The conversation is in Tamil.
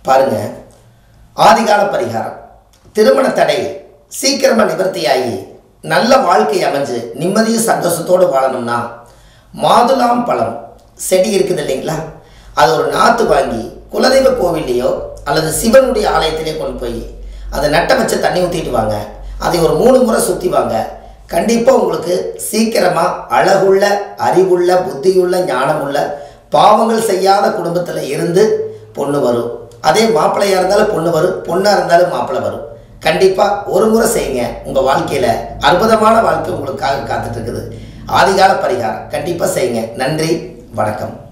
பாருங்க ஆதிகால பரிகாரம் திருமண தடை சீக்கிரமாக நிவர்த்தியாகி நல்ல வாழ்க்கை அமைஞ்சு நிம்மதியும் சந்தோஷத்தோடு வாழணும்னா மாதுளம் பழம் செடி இருக்குது இல்லைங்களா அது ஒரு நாற்று வாங்கி குலதெய்வ கோவில்லையோ அல்லது சிவனுடைய ஆலயத்திலே கொண்டு போய் அதை நட்ட வச்சு தண்ணி ஊற்றிட்டு வாங்க அதை ஒரு மூணு முறை சுற்றி வாங்க கண்டிப்பாக உங்களுக்கு சீக்கிரமாக அழகுள்ள அறிவுள்ள புத்தியுள்ள ஞானமுள்ள பாவங்கள் செய்யாத குடும்பத்தில் இருந்து பொண்ணு வரும் அதே மாப்பிள்ளையாக இருந்தாலும் பொண்ணு வரும் பொண்ணாக இருந்தாலும் மாப்பிள்ளை வரும் கண்டிப்பாக ஒரு முறை செய்யுங்க உங்கள் வாழ்க்கையில் அற்புதமான வாழ்க்கை உங்களுக்காக காத்துட்டு இருக்குது ஆதிகால பரிகாரம் கண்டிப்பாக செய்யுங்க நன்றி வணக்கம்